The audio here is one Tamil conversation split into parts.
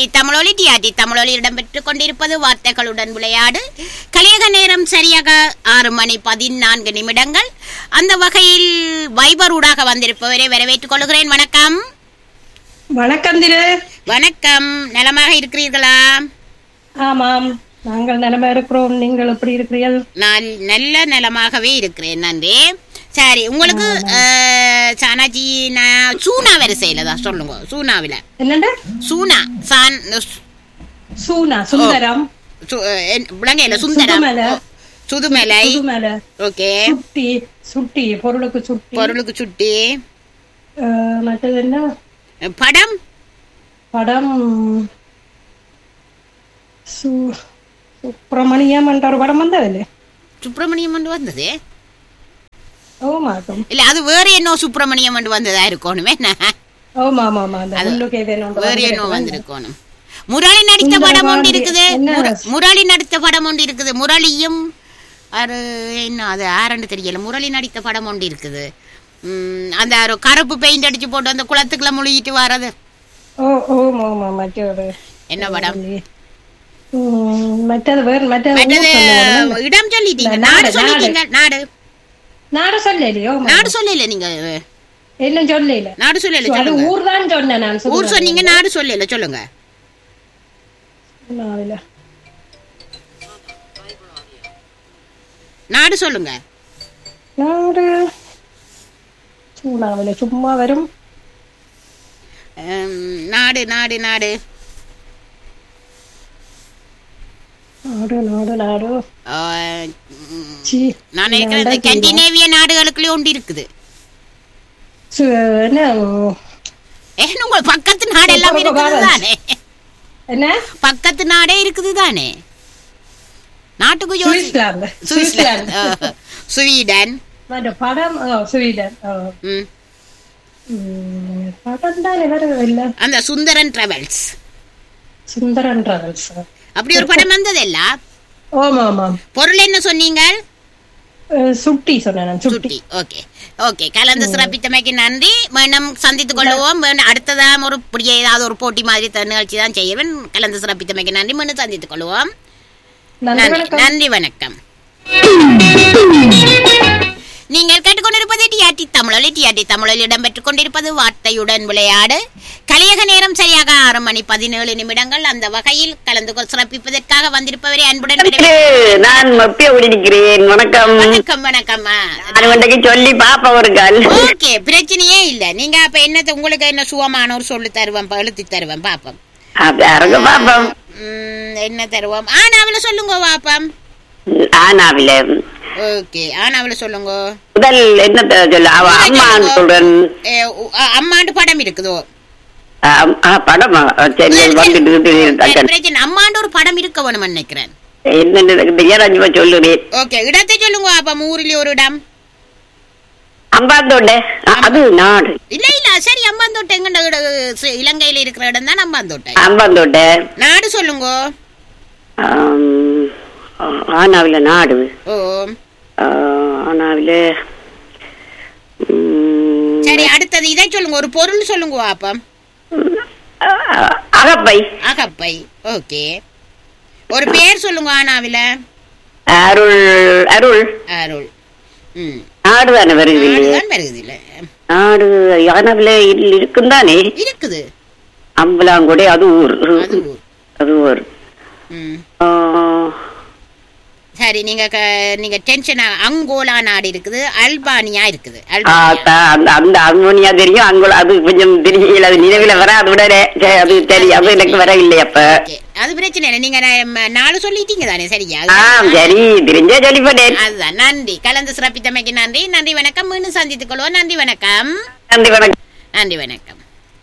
டிஆர்டி தமிழொலி டிஆர்டி தமிழொலி இடம்பெற்றுக் கொண்டிருப்பது வார்த்தைகளுடன் விளையாடு கலியக நேரம் சரியாக ஆறு மணி பதினான்கு நிமிடங்கள் அந்த வகையில் வைபர் ஊடாக வந்திருப்பவரை வரவேற்றுக் கொள்கிறேன் வணக்கம் வணக்கம் திரு வணக்கம் நலமாக இருக்கிறீர்களா ஆமாம் நாங்கள் நலமா இருக்கிறோம் நீங்கள் எப்படி இருக்கிறீர்கள் நான் நல்ல நலமாகவே இருக்கிறேன் நன்றி சரி உங்களுக்கு அஹ், சானாஜி நான் சூனா வரிசையில தான் சொல்லுங்க சூனாவில என்னண்டு சூனா சான் சூனா சுந்தரம் சு- என்- விளங்கையில சுந்தரம் சுதுமலை. ஓ, சுதுமலை புதுமலை ஓகே சுட்டி சுட்டி பொருளுக்கு சுட்டி பொருளுக்கு சுட்டி அஹ், மற்றது என்ன படம் படம் சு- சுப்பிரமணியம் என்ற ஒரு படம் வந்ததில்லை சுப்பிரமணியம் வந்து வந்தது ஓ மாட்டோம் இல்ல அது வேற என்ன சுப்பிரமணியம் வந்து வந்ததா இருக்கணுமே என்ன? ஓமா ஆமா ஆமா அந்த உள்ளுக்கு ஏதேனும் வேற என்ன வந்திருக்கணும் முரளி நடித்த படம் ஒன்று இருக்குது என்ன? முர- முரளி நடித்த படம் ஒன்று இருக்குது முரளியும் அது என்ன அது ஆரண்டு தெரியல முரளி நடித்த படம் ஒன்று இருக்குது ம், அந்த ஒரு கருப்பு பெயிண்ட் அடிச்சு போட்டு அந்த குளத்துக்குள்ள முழுகிட்டு வர்றது ஓ ஓமா ஆமா மற்றது என்ன படம் ம், மற்றது வேறு மற்றது மற்றது ஊர் சொல்லுவாங்க. இடம் சொல்லிட்டீங்க இல்ல, நாடு நாடு, சொல்லிட்டீங்க நாடு நாடு சொல்லலையோ நாடு சொல்லல நீங்க இன்னும் சொல்லல நாடு சொல்லல அது சொல்லுங்க ஊர் தான் சொன்னேன் நான் ஊர் சொன்னீங்க நாடு சொல்லல சொல்லுங்க நாடுல நாடு சொல்லுங்க நாடு சூடாவில சும்மா வரும் உம், நாடு நாடு நாடு நாடு நாடு நாடு ஆஹ், உம், சி நான் நினைக்கிறேன் இந்த ஸ்கண்டினேவிய நாடுகளுக்குள்ளே ஒன்று இருக்குது சு- என்ன ஏன் உங்க பக்கத்து நாடு எல்லாம் இருக்குது தானே என்ன பக்கத்து நாடே இருக்குது தானே நாட்டுக்கு யோசி சுவிட்சர்லாந்து சுவிட்சர்லாந்து ஆஹ், ஸ்வீடன் மற்ற படம் ஓ, ஸ்வீடன் ஓ. ம், ம், படம் தானே வரவில்லை அந்த சுந்தரன் டிராவல்ஸ் சுந்தரன் டிராவல்ஸ் அப்படி ஒரு படம் வந்ததல்ல ஓமா ஆமாம் பொருள் என்ன சொன்னீங்க அஹ், சுட்டி சொன்னேன் நான், சுட்டி சுட்டி ஓகே ஓகே கலந்து சிறப்பித்தமைக்கு நன்றி மீண்டும் சந்தித்துக் கொள்வோம் மீண்டும் அடுத்ததான் ஒரு புதிய ஏதாவது ஒரு போட்டி மாதிரி த- நிகழ்ச்சி தான் செய்வேன் கலந்து சிறப்பித்தமைக்கு நன்றி மீண்டும் சந்தித்துக் கொள்வோம் நன்றி நன்றி வணக்கம் நன்றி வணக்கம் நீங்கள் கேட்டுக்கொண்டிருப்பது டிஆர்டி தமிழொலி டிஆர்டி தமிழில் இடம்பெற்றுக் கொண்டிருப்பது வார்த்தையுடன் விளையாடு கலியக நேரம் சரியாக ஆறு மணி பதினேழு நிமிடங்கள் அந்த வகையில் கலந்து கொள் சிறப்பிப்பதற்காக வந்திருப்பவரை அன்புடன் வரவேற்கிறேன். நான் மப்பிய நிற்கிறேன் வணக்கம் வணக்கம் வணக்கம் ஆ. நான் இன்றைக்கு சொல்லி பாப்ப ஒரு கால் ஓகே பிரச்சனையே இல்ல நீங்க அப்ப என்ன உங்களுக்கு என்ன சுகமான ஒரு சொல்லு தருவேன் ப- எழுதி தருவேன் பாப்போம் யாருங்க பாப்பம் உம், என்ன தருவோம் ஆனாவில சொல்லுங்க பாப்பம் ஆனாவில ஓகே ஆனாவில சொல்லுங்க முதல் என்னத்த சொல்ல அவ அம்மான்னு சொல்றேன் ஏ, உ- அ- அம்மாண்டு படம் இருக்குதோ ஆ, ஆ, படமா ஆ, சரி வந்துட்டு சரி, பிரச்சனை அம்மாண்டு ஒரு படம் இருக்க வேணும் நினைக்கிறேன் என்ன ஏராஜமா சொல்லுறேன் ஓகே இடத்தை சொல்லுங்க அப்ப ஊரிலே ஒரு இடம் அம்பாந்தோட ஆ, அது நாடு இல்ல இல்ல சரி அம்பாந்தோட்டை எங்கண்ட இட- சி- இலங்கையில இருக்கிற இடம் தான் அம்பாந்தோட்டை அம்பாந்தோட்ட நாடு சொல்லுங்க ஆம், ஆனாவில நாடு ஓ ஆ, ஆனாவில ம், சரி அடுத்தது இதை சொல்லுங்க ஒரு பொருள் சொல்லுங்க பாப்பம் ஆ, அகப்பை அகப்பை ஓகே ஒரு பேர் சொல்லுங்க ஆனாவில அருள் அருள் அருள் ம் நாடு தானே வருது இல்லையே நாடுதான் வருகுது இல்ல நாடு யானவில இருக்கும் தானே இருக்குது அம்பலாங்குடி அது ஊர் அது ஊர் அது ஊர் ம் ஆ, சரி நீங்க க- நீங்க டென்ஷன் அங்கோலா நாடு இருக்குது அல்பானியா இருக்குது ஆ, அல்பானியா த- அந்த அந்த அங்கோனியா தெரியும் அங்குல அது கொஞ்சம் தெரியல அது நினைவுல வர அது விட சே- அது தெரியும் அது எனக்கு வர இல்லை அப்ப ஓகே அது பிரச்சனை இல்லை நீங்க நா- நாலு சொல்லிட்டீங்க தானே சரியா ஆ சரி தெரிஞ்சே சொல்லிப்பட்டேன் அதுதான் நன்றி கலந்து சிறப்பித்தமைக்கு நன்றி நன்றி வணக்கம் மீண்டும் சந்தித்துக் கொள்வோம் நன்றி வணக்கம் நன்றி வணக்கம் நன்றி வணக்கம்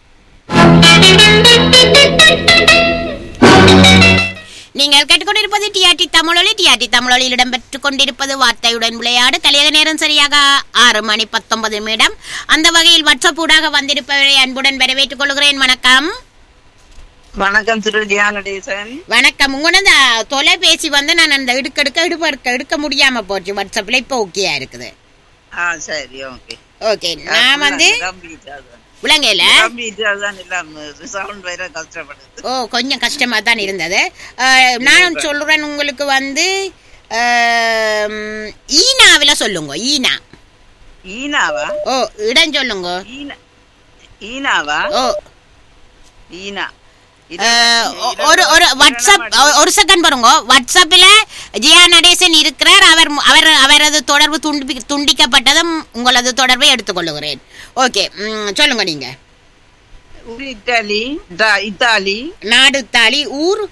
நீங்கள் கேட்டுக்கொண்டிருப்பது டிஆர்டி தமிழொலி டிஆர்டி தமிழொலியில் இடம்பெற்றுக் கொண்டிருப்பது வார்த்தையுடன் விளையாடு கலியக நேரம் சரியாக ஆறு மணி பத்தொன்பது நிமிடம் அந்த வகையில் வாட்ஸ்அப் ஊடாக வந்திருப்பவரை அன்புடன் வரவேற்றுக் கொள்கிறேன் வணக்கம் வணக்கம் திரு தியானடேசன் வணக்கம் உங்களோட தொலைபேசி வந்து நான் அந்த எடுக்க எடுக்க எடுக்க எடுக்க எடுக்க முடியாம போச்சு வாட்ஸ்அப்ல இப்போ ஓகேயா இருக்குது ஆ சரி ஓகே ஓகே நான் வந்து விளங்கையில கம்பிட்டு அதுதான் எல்லாம் சவுண்ட் வேற கஷ்டப்படுது ஓ கொஞ்சம் கஷ்டமா தான் இருந்தது அஹ், நான் சொல்றேன் உங்களுக்கு வந்து அஹ், ஈனாவில சொல்லுங்க ஈனா ஈனாவா ஓ இடம் சொல்லுங்க ஈனா ஈனாவா ஓ ஈனா இது- அஹ், ஒ- இரண்டு- ஒரு ஒரு இரண்டாம் வாட்ஸ்அப் அடி. ஒ- ஒரு செகண்ட் பாருங்க வாட்ஸ்அப்ல ஜியா நடேசன் இருக்கிறார் அவர் மு- அவர் அவரது தொடர்பு துண்டி துண்டிக்கப்பட்டதும் உங்களது தொடர்பை எடுத்துக்கொள்ளுகிறேன் ஓகே ம், சொல்லுங்க நீங்க ஊர் இத்தாலி இத்தா- இத்தாலி நாடு இத்தாலி ஊர்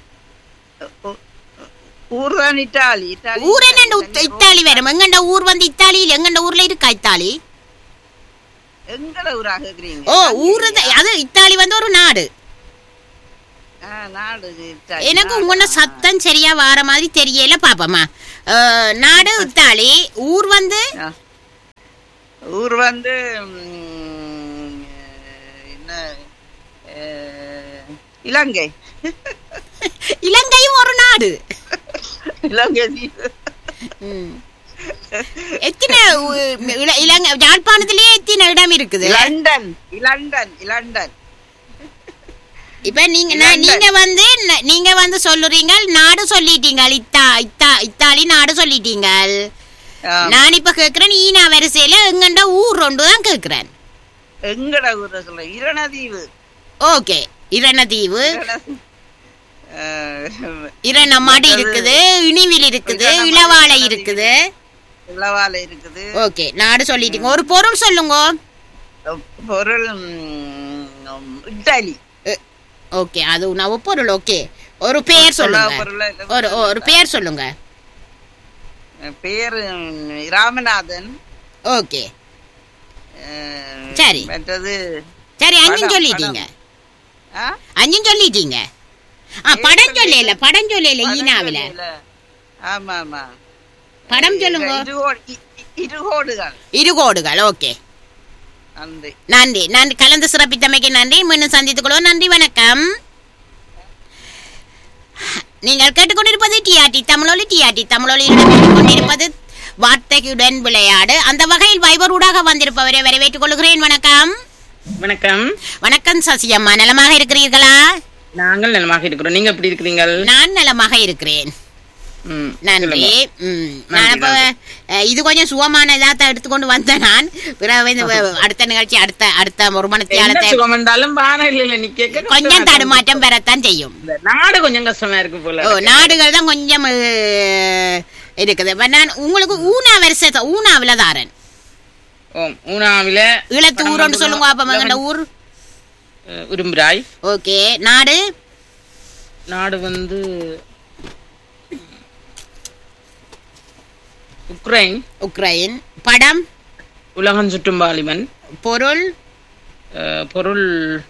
ஊர் தான் இத்தாலி இத்தாலி ஊர் என்ன இத்தாலி வரும் எங்கண்ட ஊர் வந்து இத்தாலியில் எங்கண்ட ஊர்ல இருக்கா இத்தாலி எங்கட ஊராக இருக்கிறீங்க ஓ ஊரு தான்- அது இத்தாலி வந்து ஒரு நாடு ஆ, நாடு இத்தாலி. எனக்கு உங்களோட சத்தம் சரியா வார மாதிரி தெரியல பாப்போமா அஹ், நாடு இத்தாலி ஊர் வந்து ஆ. ஊர் வந்து ம், என்ன அஹ், இலங்கை இலங்கையும் ஒரு நாடு இலங்கை தீவு. ம். எத்தனை உ- இல- இலங்கை யாழ்ப்பாணத்திலேயே எத்தனை இடம் இருக்குது லண்டன் லண்டன் லண்டன் இப்ப நீங்க நான் நீங்க வந்து ந- நீங்க வந்து சொல்லுறீங்க நாடு சொல்லிட்டீங்க இத்தா இத்தா இத்தாலி நாடு சொல்லிட்டீங்க ஆ. நான் இப்ப கேக்குறேன் ஈனா வரிசையில எங்கண்ட ஊர் ஒன்று தான் கேக்குறேன் எங்கட ஊர் சொல்ல இரணதீவு ஓகே இரணதீவு இரண- அஹ், இரணமாடு இருக்குது இனிவில் இருக்குது இரணமாடு இளவாழை இருக்குது. இருக்குது இளவாலை இருக்குது ஓகே நாடு சொல்லிட்டீங்க ஒரு பொருள் சொல்லுங்க பொருள் ம், இத்தாலி எ- ஓகே அது நான் பொருள் ஓகே ஒரு பெயர் சொல்லுங்க பொருள் இல்ல. ஒரு ஒரு பெயர் சொல்லுங்க பேரு ம், ராமநாதன் ஓகே அஹ், சரி. மற்றது சரி அஞ்சும் படம், சொல்லிட்டீங்க ஆ? அஞ்சும் சொல்லிட்டீங்க ஆ படம் சொல்லல படம் சொல்லல ஈனாவில இல்ல. ஆமா ஆமா படம் சொல்லுங்க இருகோடு இ- இ- இருகோடுகள் இருகோடுகள் ஓகே அந்த நன்றி நன்றி கலந்து சிறப்பித்தமைக்கு நன்றி மீண்டும் சந்தித்துக் கொள்வோம் நன்றி வணக்கம் நீங்கள் கேட்டுக்கொண்டிருப்பது டிஆர்டி தமிழொலி டிஆர்டி தமிழொலியில் கொண்டிருப்பது வார்த்தையுடன் விளையாடு அந்த வகையில் வைபர் ஊடாக வந்திருப்பவரை வரவேற்றுக் கொள்கிறேன் வணக்கம் வணக்கம் வணக்கம் சசியம்மா நலமாக இருக்கிறீர்களா நாங்கள் நலமாக இருக்கிறோம் நீங்க எப்படி இருக்கிறீங்கள் நான் நலமாக இருக்கிறேன் ம், நன்றி சொல்லுங்க. ம், நான் அப்ப அஹ், இது கொஞ்சம் சுகமான இதாக எடுத்துக்கொண்டு வந்தேன் நான் பிறகு இந்த அடுத்த நிகழ்ச்சி அடுத்த அடுத்த ஒரு என்ன மனத்தியாலத்தை சுகம் வந்தாலும் வானொலியில நீ கேட்க கொஞ்சம் தடுமாற்றம் பெறத்தான் செய்யும் இந்த நாடு கொஞ்சம் கஷ்டமா இருக்கு போல ஓ நாடுகள் தான் கொஞ்சம் அஹ், இருக்குது இப்ப நான் உங்களுக்கு ஊனா வரிசை த- ஊனாவில தாரன் ஓம் ஊனாவில ஈழத்து படம் ஊர் வந்து சொல்லுங்க அப்ப எங்கட ஊர் அஹ், உரும்பிராய் ஓகே நாடு நாடு வந்து உக்ரைன் உக்ரைன் படம் உலகம் சுற்றும் வாலிபன் பொருள் அஹ், பொருள்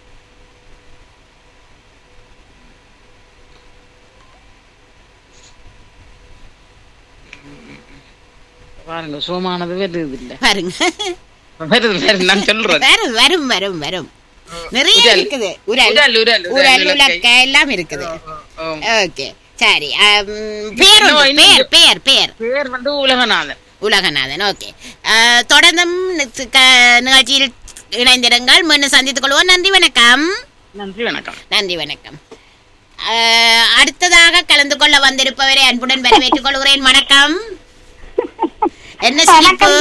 பாருங்க சோமானது வருது இல்ல பாருங்க வருது வருது நான் சொல்றேன் வரும் வரும் வரும் வரும் நிறைய உரல். இருக்குது உரல் உரல், உரல், உரல், உரல் உலக்கை. உலக்க எல்லாம் இருக்குது ஓம். ஓகே சரி அம், பேர் இன்னும் ஒன்று, இன்னும் பேர் பேர் பேர் பேர் வந்து உலகநாதன் உலகநாதன் ஓகே அஹ், தொடர்ந்தும் நி- க- நிகழ்ச்சியில் இணைந்திருங்கள் மீண்டும் சந்தித்துக் கொள்வோம் நன்றி வணக்கம் நன்றி வணக்கம் நன்றி வணக்கம் அஹ், அடுத்ததாக கலந்து கொள்ள வந்திருப்பவரை அன்புடன் வரவேற்றுக் கொள்கிறேன் வணக்கம் என்ன சிரிப்பு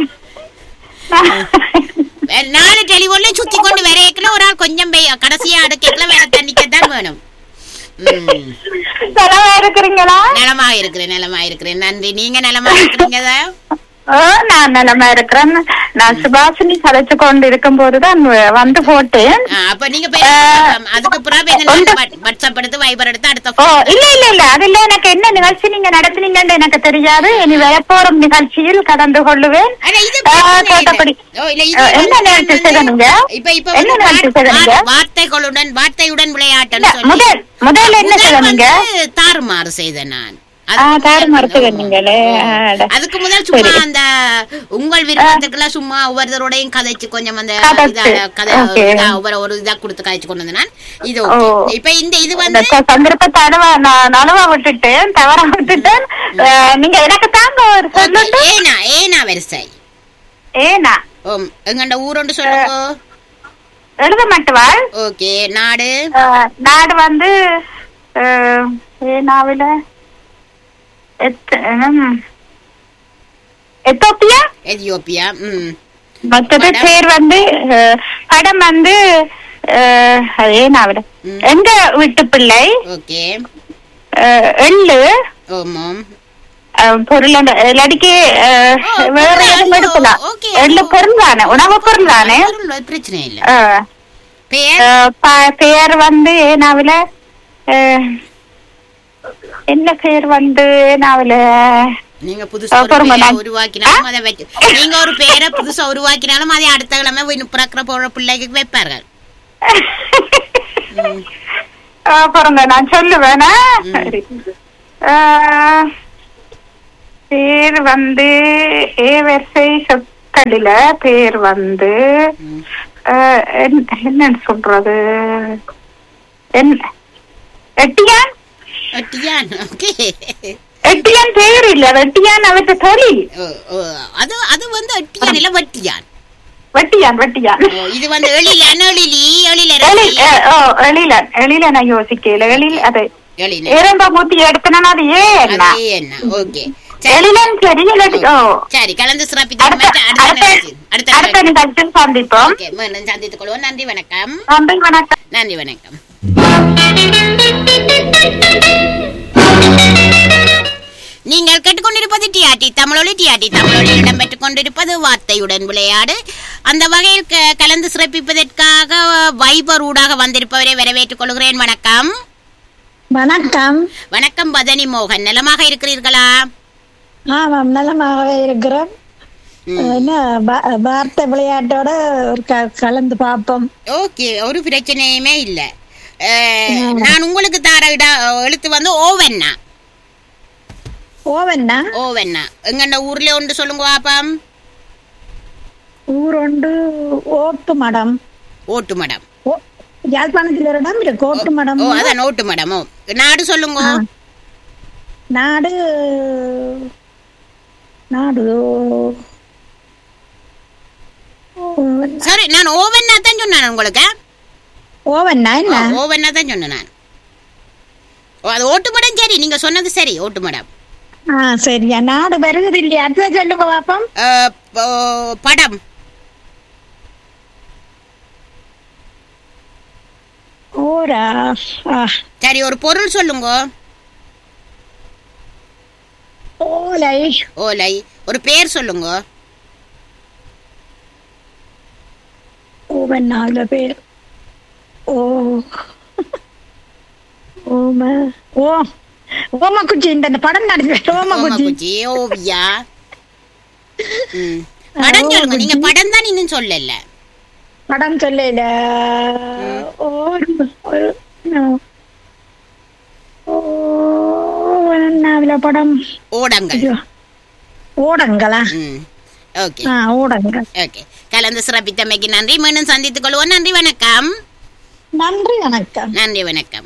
வேற நாலு டெலிபோன்ல சுத்தி கொண்டு வரையக்கல ஒரு ஆள் கொஞ்சம் பெய் கடைசியா அடுக்கல வேற தண்ணிக்கத்தான் வேணும் ம். நலமா இருக்கிறீங்களா நலமா இருக்கிறேன் நலமா இருக்கிறேன் நன்றி நீங்க நலமா இருக்கிறீங்க ஓ நான் நலமா இருக்கிறேன் நான் சுபாஷினி கலைச்சு கொண்டு இருக்கும் போதுதான் வந்து போட்டேன் அப்ப நீங்க பேசலாம். அதுக்கு பிறகு என்ன நான் வாட்- வாட்ஸ்அப் எடுத்து வைபர் எடுத்து அடுத்த ஓ இல்ல இல்ல இல்ல அதுல எனக்கு என்ன நிகழ்ச்சி நீங்க நடத்துனீங்கன்னு எனக்கு தெரியாது இனி வரப்போறும் நிகழ்ச்சியில் கலந்து கொள்ளுவேன் ஆனா இது ஆ, பிரச்சனை இல்லை. கேட்டபடி ஓ, இல்ல, இது ஆ, என்ன வந்து நிகழ்ச்சி வந்து- செய்யணுங்க இப்ப இப்ப என்ன வந்து நிகழ்ச்சி வார்த்தை- செய்யணுங்க வார்த்தைகளுடன் வார்த்தையுடன் விளையாட்டுன்னு இல்ல, சொல்லி முதல் முதல்ல என்ன முதல் செய்யணுங்க வந்து தாறுமாறு செய்த நான் ஆ அதுக்கு தாறுமாறு முதல் செய்யணுங்களே ஆ, அதுக்கு முதல் சும்மா அந்த உங்கள் விருப்பத்துக்குலாம் சும்மா ஒவ்வொருத்தரோடையும் கதைச்சு கொஞ்சம் அந்த கதைச்சு. இதா- கதை Okay. இதா ஒவ்வொரு ஒரு இதா கொடுத்து கதைச்சு கொண்டு வந்தேன் நான். இது ஓ. okay. இப்ப இந்த இது இந்த வந்து ச- சந்தர்ப்பத்தை அனுவ நான் நழுவ விட்டுட்டேன் தவற விட்டுட்டேன் ஆ, நீங்க எனக்கு தாங்க ஒரு சொல்லுங்க okay. ஏனா ஏனா வரிசை ஏனா ஓம் எங்கண்ட ஊரோண்டு சொல்லுங்க எழுத மாட்டுவாள் ஓகே நாடு அஹ், நாடு வந்து அஹ், ஏனாவில எத்த- ஹம். எத்தோப்பியா எதியோப்பியா ம் மற்றது படம்? பேர் வந்து அஹ், படம் வந்து அஹ், அது ஏனாவில ம். எங்க வீட்டு பிள்ளை ஓகே அஹ், எள்ளு ஓமம் அஹ், பொருள் அந்த இல்லாட்டிக்கு அஹ், ஓ, வேற பொருள், எதுவும் எடுக்கலாம் ஓகே. எள்ளு பொருள் தானே உணவு பொருள் தானே பொருள் பிரச்சனை இல்ல அஹ், பேர் அஹ், ப- பெயர் வந்து ஏனாவில அஹ், என்ன பெயர் வந்து ஏனாவில நீங்க புதுசா ஆ, ஒரு பாருங்க, பேரை நான்- உருவாக்கினாலும் அதை வைக்க நீங்க ஒரு பேரை புதுசா உருவாக்கினாலும் அதை அடுத்த கிழமை இன்னும் பிறக்கிற போற பிள்ளைக்கு வைப்பார்கள் ம். அஹ், பாருங்க நான் சொல்லுவேனா ம். சரி அஹ், பேர் வந்து ஏ வரிசை சொற்களில பேர் வந்து ம். அஹ், என்ன- என்னன்னு சொல்றது என்ன எட்டியான் அட்டியான் ஓகே எட்டியான் பேர் இல்ல வெட்டியான் அவற்ற தொழில் ஓ, ஓ, அது அது வந்து அட்டியான் இல்ல வட்டியான் வெட்டியான் வெட்டியான் ஓ, இது வந்து எழிலன் எழிலி எழில் எழிலரசி அஹ், ஓ எழிலன் எழில நான் யோசிக்கல எழில் அது எழிலன் இரண்டா மூத்தி எடுத்தனா அது ஏன் அது என்ன ஓகே சரி எழிலன் சரி இல்லாட்டி- ஓ சரி கலந்து சிறப்பித்த அடுத்த மற்ற அடுத்த அடுத்த நிகழ்ச்சி அடுத்த அடுத்த நிகழ்ச்சி. நிகழ்ச்சியில் சந்திப்போம் ஓகே மீண்டும் சந்தித்துக் கொள்வோம் நன்றி வணக்கம் நன்றி வணக்கம் நன்றி வணக்கம் நீங்கள் கேட்டுக்கொண்டிருப்பது டிஆர்டி தமிழொலி டிஆர்டி தமிழொலியில் இடம்பெற்றுக் கொண்டிருப்பது வார்த்தையுடன் விளையாடு அந்த வகையில் க- கலந்து சிறப்பிப்பதற்காக வைபர் ஊடாக வந்திருப்பவரை வரவேற்றுக் கொள்கிறேன் வணக்கம் வணக்கம் வணக்கம் பதனி மோகன் நலமாக இருக்கிறீர்களா ஆமாம் நலமாகவே இருக்கிறோம் என்ன பா- வார்த்தை விளையாட்டோட ஒரு க- கலந்து பார்ப்போம் ஓகே ஒரு பிரச்சனையுமே இல்லை நான் உங்களுக்கு தார இட எழுத்து வந்து ஓவென்னா ஓவன்னா ஓவென்னா எங்கண்ட ஊர்ல ஒன்று சொல்லுங்க பாப்பம் ஊரொண்டு ஓட்டு மடம் ஓட்டு மடம் ஓ- யாழ்ப்பாணத்தில் ஒரு இடம் இருக்கு ஓட்டு மடம் ஓ அதான் ஓட்டு மடமோ நாடு சொல்லுங்க நாடு நாடு ஓ- சரி நான் ஓவென்னா தான் சொன்னேன் உங்களுக்கு ஓவன்னா என்ன ஓவென்னா தான் சொன்னேன் நான் ஓ அது ஓட்டு மடம் சரி நீங்க சொன்னது சரி ஓட்டு மடம் ஆ சரியா நாடு வருகிறது இல்லையா அடுத்த சொல்லுங்க பாப்போம் அஹ், ப- படம் ஊரா ஆ, சரி ஒரு பொருள் சொல்லுங்க ஓலை ஓலை ஒரு பேர் சொல்லுங்க ஓவன்னால பேர் ஓ ஓம ஓ ஓமக்குச்சி இந்த படம் நடிச்சு ஓமக்குச்சி ஓமக்குச்சி ஓவியா ம். படம் சொல்லுங்க நீங்க படம் தான் இன்னும் சொல்லல படம் சொல்லல ஒரு ஒரு ஓவன்னாவில படம் ஓடங்கள் ஐயோ. ஓடங்களா ம் ஓகே ஆ ஓடங்கள் ஓகே கலந்து சிறப்பித்தமைக்கு நன்றி மீண்டும் சந்தித்துக் கொள்வோம் நன்றி வணக்கம் நன்றி வணக்கம் நன்றி வணக்கம்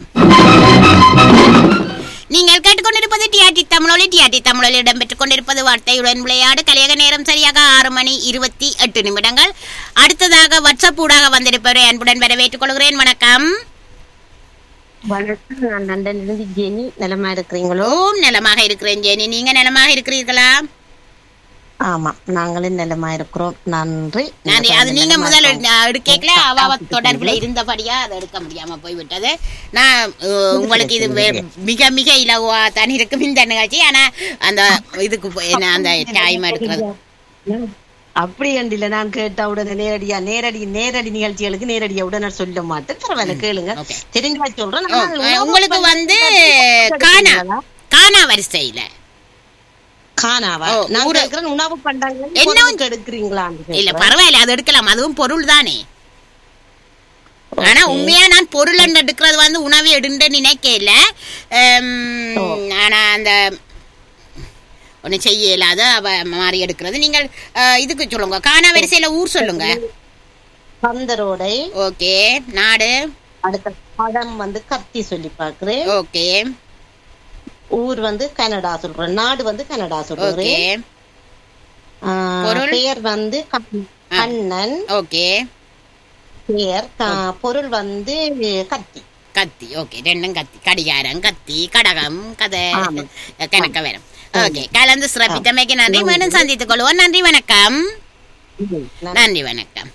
நீங்கள் கேட்டுக்கொண்டிருப்பது டிஆர்டி தமிழொலி டிஆர்டி தமிழொலி இடம்பெற்றுக் கொண்டிருப்பது வார்த்தையுடன் விளையாடு கலியக நேரம் சரியாக ஆறு மணி இருபத்தி எட்டு நிமிடங்கள் அடுத்ததாக வாட்ஸ்அப் ஊடாக வந்திருப்பவரை அன்புடன் வரவேற்றுக் கொள்கிறேன் வணக்கம் வணக்கம் நான் லண்டனிலிருந்து ஜெனி நலமா இருக்கிறீங்களோ ஓம் நலமாக இருக்கிறேன் ஜெனி நீங்க நலமாக இருக்கிறீர்களா ஆமா நாங்களும் நலமா இருக்கிறோம் நன்றி நன்றி அது நீங்க நலமா முதல் இருக்கோம். எடுக்கல அவ தொடர்புல இருந்தபடியா அதை எடுக்க முடியாம போய்விட்டது நான் அஹ், உங்களுக்கு இது வே- மிக மிக இலவா தான் இருக்கும் இந்த நிகழ்ச்சி ஆனா அந்த இதுக்கு போய் என்ன அந்த டைம் எடுக்கிறது அப்படி அண்டில நான் கேட்ட உடனே நேரடியா நேரடி நேரடி நிகழ்ச்சிகளுக்கு நேரடியா உடனே சொல்ல மாட்டேன் பரவாயில்ல கேளுங்க Okay. தெரிஞ்சா சொல்றேன் ஓ, ஆனால் அஹ், உணவு உங்களுக்கு பண்றது வந்து எடுக்கிறீங்களா? காணா காணா வரிசையில காணாவா ஓ, நான் ஊரு- கேட்கிறேன் உணவு பண்டங்கள் என்ன பொருளுக்கு எடுக்கிறீங்களான்னு இல்ல கேட்கிறேன். பரவாயில்ல அது எடுக்கலாம் அதுவும் பொருள் தானே ஆனா உண்மையா நான் பொருள் என்று எடுக்கிறது வந்து உணவு எடுன்னு நினைக்கல ஓ. ஆனா அந்த ஒண்ணு செய்ய இயலாத அவ மாறி எடுக்கிறது நீங்கள் அஹ், இதுக்கு சொல்லுங்க காணா வரிசையில ஊர் சொல்லுங்க பந்தரோடை ஓகே நாடு அடுத்த படம் வந்து கத்தி சொல்லி பாக்குறேன் ஓகே ஊர் வந்து கனடா சொல்றேன் நாடு வந்து கனடா ஓகே சொல்றேன் ஆ, பொருள்? பெயர் வந்து கண்- கண்ணன் ஓகே பெயர் கா- பொருள் வந்து கத்தி கத்தி ஓகே ரெண்டும் கத்தி கடிகாரம் கத்தி கடகம் கதை ஆமா. கணக்க வரும் ஓகே கலந்து சிறப்பித்தமைக்கு நன்றி மீண்டும் சந்தித்துக் கொள்வோம் நன்றி வணக்கம் நன்றி வணக்கம்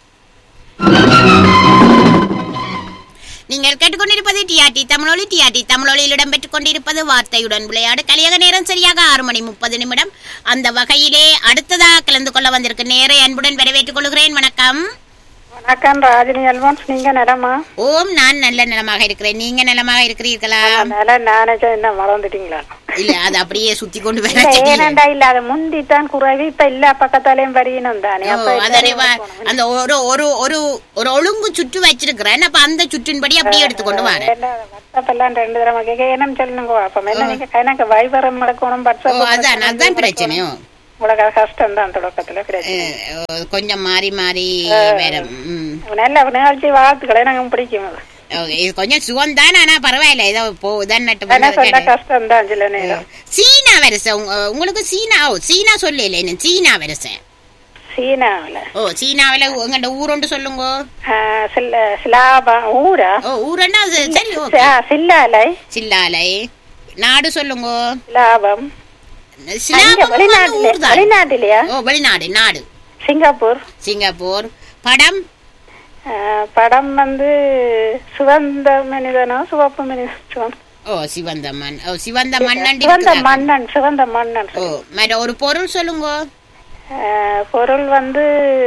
நீங்கள் கேட்டுக்கொண்டிருப்பது டிஆர்டி தமிழொலி டிஆர்டி தமிழொலியில் இடம்பெற்றுக் கொண்டிருப்பது வார்த்தையுடன் விளையாடு கலியக நேரம் சரியாக ஆறு மணி முப்பது நிமிடம் அந்த வகையிலே அடுத்ததாக கலந்து கொள்ள வந்திருக்க நேரை அன்புடன் வரவேற்றுக் கொள்கிறேன் வணக்கம் வணக்கம் ராஜினி அல்வான்ஸ் நீங்க நலமா ஓம் நான் நல்ல நலமாக இருக்கிறேன் நீங்க நலமாக இருக்கிறீர்களா அதனால நானே என்ன மறந்துட்டீங்களா இல்ல அது அப்படியே சுத்தி கொண்டு வர இல்ல தெரியல. ஏனண்டா இல்ல அது முந்தி தான் குறைவு இப்ப எல்லா பக்கத்தாலையும் வரையணும் தானே ஓ, அப்ப அதானே எல்லாரையும் வா- போகணும். அந்த ஒரு ஒரு ஒரு ஒரு ஒழுங்கு சுற்று வச்சிருக்கிறேன் அப்ப அந்த சுற்றின்படி அப்படியே எடுத்துக்கொண்டு வரேன் என்ன வாட்ஸ்அப் எல்லாம் ரெண்டு தடவை கேட்க என்னன்னு சொல்லுங்க அப்ப என்ன நீங்க எனக்கு வைபரம் முடக்கணும் ஓ வாட்ஸ்அப் அதான் அதான் பிரச்சனையோ உங்களுக்கு அது கஷ்டம் தான் தொடக்கத்துல பிரச்சனை அஹ், கொஞ்சம் மாறி மாறி வேற ம். நல்ல நிகழ்ச்சி வாழ்த்துக்களை எனக்கு பிடிக்கும் அது. ஓகே, இது கொஞ்சம் சுகம் தான் ஆனா பரவாயில்ல ஏதோ போ இதான் நட்டு ஆனா வந்தது சொல்ல கேட்டு. கஷ்டம் தான் சில நேரம் சீனா வரிசை உங்க- உங்களுக்கு சீனா ஓ சீனா சொல்லல என்ன சீனா வரிசை சீனாவுல ஓ சீனாவில உங்கள்ட ஊரோண்டு சொல்லுங்க ஆஹ் சில சிலாபா ஊரா ஓ ஊரண்டா அது சரி ஓகே ஆ, சில்லாலை சில்லாலை நாடு சொல்லுங்க லாபம் அங்க சிலாபம் வெளிநாட்டுல ஊர் தான். வெளிநாட்டிலயா ஓ வெளிநாடு நாடு சிங்கப்பூர் சிங்கப்பூர் படம் ஆஹ் படம் வந்து சிவந்த மனிதனோ சிவப்பு மனிதன் ஓ சிவந்த மண் ஓ சிவந்த மண்ணண்டி சிவந்த இருக்குதா? மன்னன் சிவந்த மன்னன் ஓ மற்ற ஒரு பொருள் சொல்லுங்க ஆஹ் பொருள் வந்து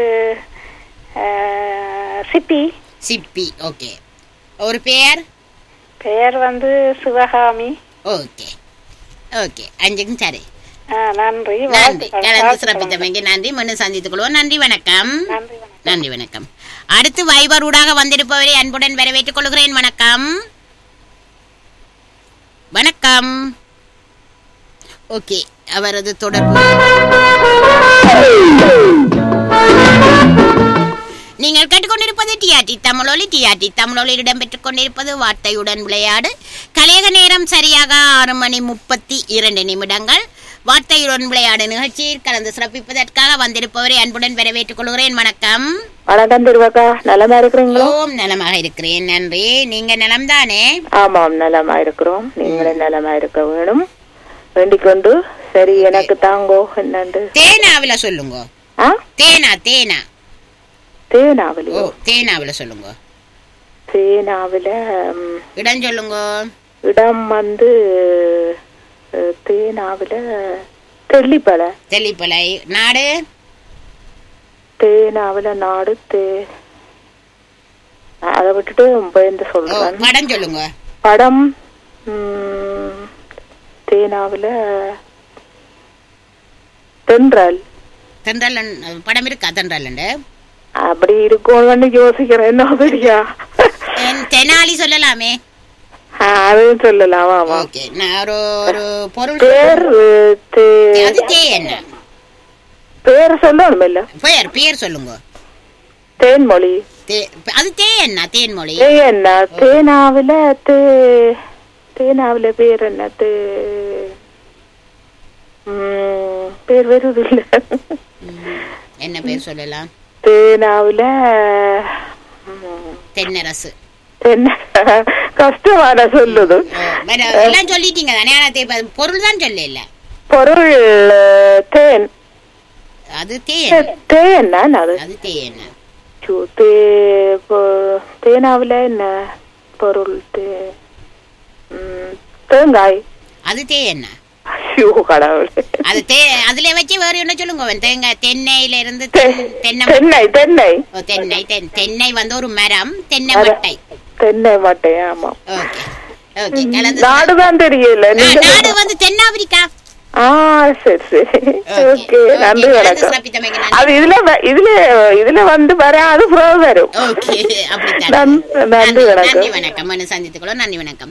ஆஹ் சிப்பி சிப்பி ஓகே ஒரு பேர் பெயர் வந்து சிவகாமி ஓகே ஓகே அஞ்சுக்கும் சரி ஆஹ் நன்றி நன்றி வாழ்த்துக்கள், கலந்து வாழ்த்துக்கள். சிறப்பித்தமைக்கு நன்றி மனு சந்தித்துக் கொள்வோம் நன்றி வணக்கம் நன்றி வணக்கம். நன்றி வணக்கம் அடுத்து வைபர் ஊடாக வந்திருப்பவரை அன்புடன் வரவேற்றுக் கொள்கிறேன் வணக்கம் வணக்கம் ஓகே அவரது தொடர்பு நீங்கள் கேட்டுக்கொண்டிருப்பது டிஆர்டி தமிழொலி டிஆர்டி தமிழொலியில் இடம்பெற்றுக் கொண்டிருப்பது வார்த்தையுடன் விளையாடு கலையக நேரம் சரியாக ஆறு மணி முப்பத்தி இரண்டு நிமிடங்கள் வார்த்தையுடன் விளையாடு நிகழ்ச்சியில் கலந்து சிறப்பிப்பதற்காக வந்திருப்பவரை அன்புடன் வரவேற்றுக் கொள்கிறேன் வணக்கம் வணக்கம் திருவாக்கா நலமா இருக்கிறீங்களோ ஓம் நலமாக இருக்கிறேன் நன்றி நீங்க நலம்தானே ஆமாம் நலமா இருக்கிறோம் நீங்களும் நலமா இருக்க வேணும் வேண்டிக் கொண்டு சரி எனக்கு தாங்கோ என்னண்டு தேனாவில சொல்லுங்க ஆ தேனா தேனா ஓ தேனாவிலையோ தேனாவில சொல்லுங்க தேனாவில ம், இடம் சொல்லுங்க இடம் வந்து அஹ், தேனாவில தெள்ளிப்பலை தெளிப்பலை நாடு தேனாவில நாடு தே அதை விட்டுட்டு பயந்து ஓ சொல்றேன் படம் சொல்லுங்க படம் ம், தேனாவில தென்றல் தென்றல் படம் இருக்கா தென்றல் அப்படி இருக்கும்னு யோசிக்கிறேன் என்ன சரியா தெனாலி சொல்லலாமே ஆ, அதுவும் சொல்லலாம் ஆமா ஓகே நான் ஒரு ஒரு பொருள் பேர் தே- அது தே என்ன பேர் சொல்லணும் இல்ல பெயர் பேர் சொல்லுங்க தேன்மொழி தே- அது தே என்ன தேன்மொழி தே என்ன தேனாவில தே தேனாவில பேர் என்ன தே ம், பேர் வருது இல்ல என்ன பேர் சொல்லலாம் தேனாவில ம், தென்னரசு என்ன கஷ்டமான சொல்லுது ஓ, வேற எல்லாம் சொல்லிட்டீங்க தானே ஆனா தே- இப்ப பொருள் தான் சொல்ல இல்ல பொருள் தேன் அது தே என்ன? தேன் தான் அது அது தே என்ன ஐயோ, தே பொ- தேனாவில என்ன பொருள் தே ம், தேங்காய் அது தே என்ன ஐயோ கடவுளே அது தே அதுல வச்சு வேற என்ன சொல்லுங்க அவன் தேங்காய் தென்னையில இருந்து தெ- தென்- தென்னை தென்னை தென்னை ஓ, தென்னை தென் தென்னை வந்து ஒரு மரம் தென்னை மரம். மட்டை தென்னை மாட்டேன் ஆமா ஓகே ஓகே கலந்து நாடுதான் தெரியல நா- நீங்க நாடு வந்து தென்னாப்பிரிக்கா ஆ சரி சரி Okay. ஓகே Okay, நன்றி கலந்து வணக்கம் சிறப்பித்தமைக்கு நன்றி. அது இதுல வ- இதுல இதுல வந்து வராது புறம் வரும் ஓகே அப்படித்தான் நன்- நன்றி வணக்கம் நன்றி வணக்கம் மனு சந்தித்துக்கொள்ள நன்றி வணக்கம்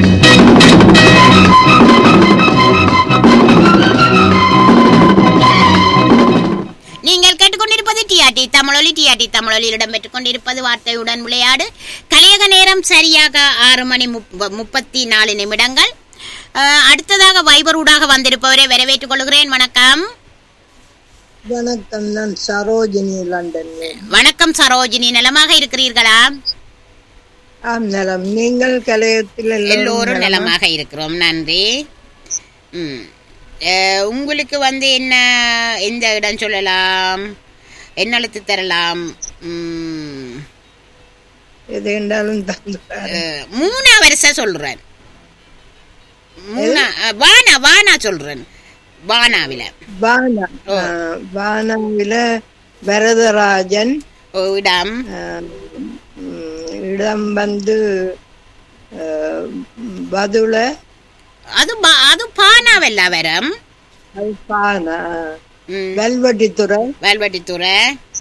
நீங்கள் கேட்டுக்கொண்டிருப்பது டிஆர்டி தமிழொலி டிஆர்டி தமிழொலியில் இடம்பெற்றுக் கொண்டிருப்பது வார்த்தையுடன் விளையாடு கலியக நேரம் சரியாக ஆறு மணி முப்ப- முப்பத்தி நாலு நிமிடங்கள் அஹ், அடுத்ததாக வைபர் ஊடாக வந்திருப்பவரை வரவேற்றுக் கொள்கிறேன் வணக்கம் வணக்கம் நான் சரோஜினி லண்டன் வணக்கம் சரோஜினி நலமாக இருக்கிறீர்களா ஆம் நலம் நீங்கள் கலையத்தில் எல்லோரும் நலமாக இருக்கிறோம் நன்றி ம் அஹ், உங்களுக்கு வந்து என்ன எந்த இடம் சொல்லலாம் என்ன எழுத்து தரலாம் ம், எது என்றாலும் தந்து அஹ், மூணா வரிசை சொல்றேன் மூணா அஹ், வானா வானா சொல்றேன் வானாவில வானா ஆ, வானாவில வரதராஜன் ஓ, இடம் ஆ, ம், இடம் வந்து ஆ, பதுள அது பா- அது பானாவல்ல வரம் அது பானா ம், வெல்வெட்டித்துறை வேல்வெட்டித்துறை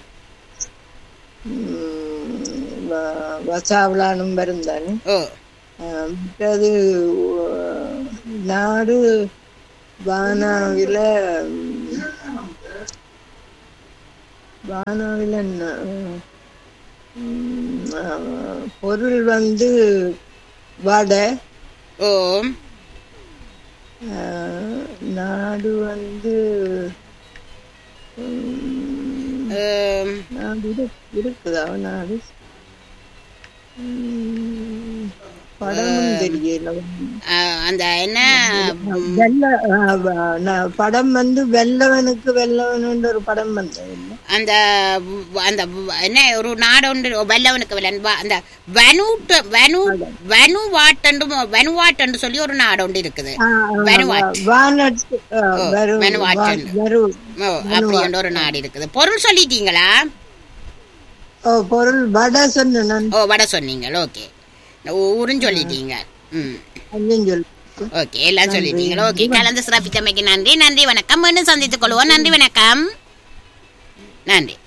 ம், வ- வசாவளானும் வருந்தானே ஓ மற்றது நாடு வானாவில வானாவில என்ன ம், ஆ, பொருள் வந்து வடை ஓ ஆ, நாடு வந்து ம், அஹ், நாடு இரு- இருக்குதா நாடு ம், படமும் தெரியல அஹ், அந்த என்ன வெள்ள ஆ, வ- நான் படம் வந்து வெள்ளவனுக்கு வெள்ளவன் ஒரு படம் வந்தது அந்த வ- அந்த வ- என்ன ஒரு நாடொன்று வல்லவனுக்கு வல்லன் வ- அந்த வனூட்டு வனு வனு வாட்டண்டு வனுவாட்டண்டு சொல்லி ஒரு நாடொண்டு இருக்குது வனுவாட் வானட்டு ஆ, ஓ, வரு- வெனுவாட்டன். வா- வரு ஓ அப்படி ஒரு நாடு இருக்குது பொருள் சொல்லிட்டீங்களா ஓ, பொருள் வடை சொன்ன நான் ஓ வடை சொன்னீங்க ஓகே ஊரும் சொல்லிட்டீங்க ம் அஞ்சன் சொல்லு ஓகே எல்லாம் சொல்லிட்டீங்களா ஓகே கலந்து சிறப்பித்தமைக்கு நன்றி நன்றி வணக்கம் மீண்டும் சந்தித்துக் கொள்வோம் நன்றி வணக்கம் நன்றி